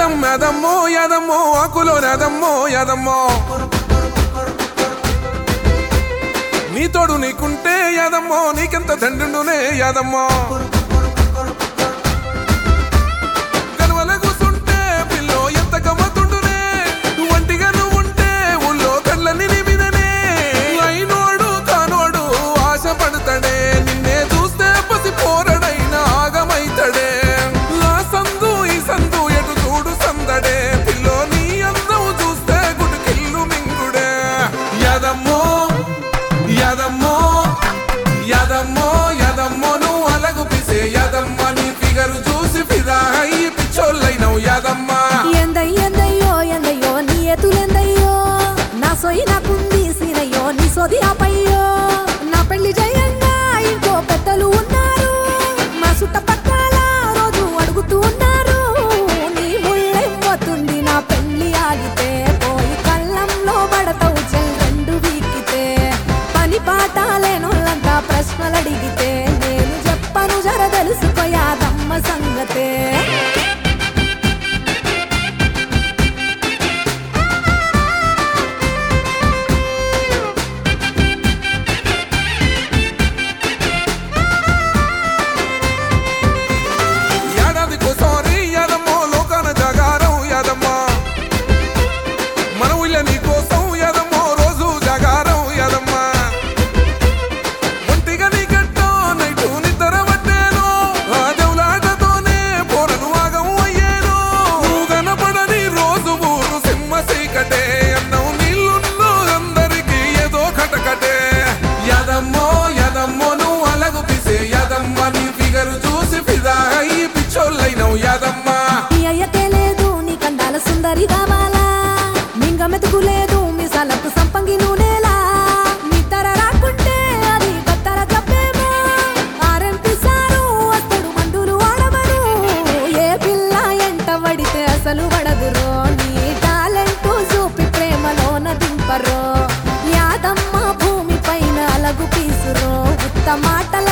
అందం యాదమ్మో యాదమ్మో ఆకులో నాదమ్మో యాదమ్మో నీ తోడు నీకుంటే యాదమ్మో నీకెంత దండునే యాదమ్మో కనువల కూసుంటే పిల్లో ఎంత గమ్మతుండునే ఒంటిగా నువ్వుంటే ఊళ్ళో కళ్ళని నిమిదనే అయినోడు కానోడు ఆశపడతాడే నిన్నే చూస్తే పసి పోరడైన ఆగమైతడే ఆ సందు ఈ సందు ఎటు చూడు సందడే పిల్లో నీ అందం చూస్తే గుడికిల్లు మింగుడే యాదమ్మో యాదమ్మో యాదమ్మో యాదమ్మో నువ్వు అలగు పిసే యాదమ్మ నీ ఫిగర్ చూసి ఫిదా అయ్యి పిచ్చోళ్ళైనవు యాదమ్మ ఎందై ఎందయ్యో ఎందయ్యో నీ ఎతులెందయ్యో నా సొయ్యి నాకుంది సీనయ్యో నీ సోది ఆపయ్యో నా పెళ్లి జయంగా ఇంకో పెద్దలు ఉన్నారు మా చుట్టపక్కల రోజు అడుగుతూ ఉన్నారు నీ ముళ్ళెమ్మతుంది నా పెళ్లి ఆగితే పోయి కళ్ళంలో పడతావు చెల్ రెండు వీకితే పని పాట లేనోళ్ళంతా ప్రశ్నలు అడిగితే నేను చెప్పను జర తెలుసుకోయాదమ్మ సంగతే ఏడాదికోసారి యాదమ్మో లోకాన జాగారం యాదమ్మ మన ఊళ్ళ నీ కోసం యాదమ్మో రోజు జాగారం యాదమ్మ ఒంటిగా నీ గట్టో నైటు నిద్ర పట్టాను ఆ దేవులాటతోనే పోరను ఆగం అయ్యాను నువ్వు కనపడని రోజు ఊరు సింహ సీకటే అన్నం నీళ్ళున్నో అందరికి ఏదో కటకటే యాదమ్మో యాదమ్మో నువ్వు అలగు పిసే యాదమ్మ నీ ఫిగర్ చూసి ఫిదా అయ్యి పిచ్చోళ్ళైనవు యాదమ్మ నీ అయ్యకే లేదు నీ కండాల సుందరి కావాలా మింగ మెతుకు లేదు మీ సలకు సంపంగి నూనెలా నిద్ర రాకుంటే అది కత్తర జబ్బేమో ఆరెంపి సారు అతడు మందులు వాడమను ఏ పిల్ల ఎంట పడితే అసలు పడదురో నీ టాలెంట్ చూపి ప్రేమలోన దింపరో యాదమ్మ భూమి పైన అలగు పీసురో ఉత్త మాటల